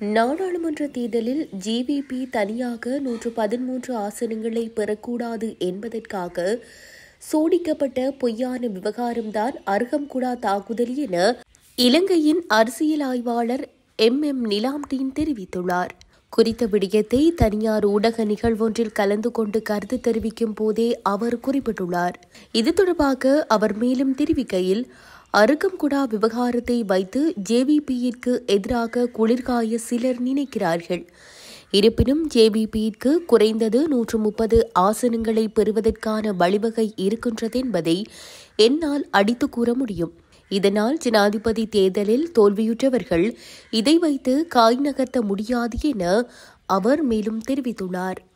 நாடாளுமன்ற தேர்தலில் ஜேவிபி தனியாக நூற்று பதிமூன்று ஆசனங்களை பெறக்கூடாது என்பதற்காக சோடிக்கப்பட்ட பொய்யான விவகாரம்தான் அருகம்குடா தாக்குதல் என இலங்கையின் அரசியல் ஆய்வாளர் எம் எம் நிலாம்டீன் தெரிவித்துள்ளார் குறித்த விடயத்தை தனியார் ஊடக நிகழ்வொன்றில் கலந்து கொண்டு கருத்து தெரிவிக்கும் போதே அவர் குறிப்பிட்டுள்ளார் இது தொடர்பாக அவர் மேலும் தெரிவிக்கையில் அருகம்குடா விவகாரத்தை வைத்து ஜேவிபியிற்கு எதிராக குளிர்காய சிலர் நினைக்கிறார்கள் இருப்பினும் ஜேவிபியிற்கு குறைந்தது நூற்று முப்பது ஆசனங்களை பெறுவதற்கான வழிவகை இருக்கின்றது என்பதை என்னால் அடித்து கூற முடியும் இதனால் ஜனாதிபதி தேர்தலில் தோல்வியுற்றவர்கள் இதை வைத்து காய் நகர்த்த முடியாது என அவர் மேலும் தெரிவித்துள்ளார்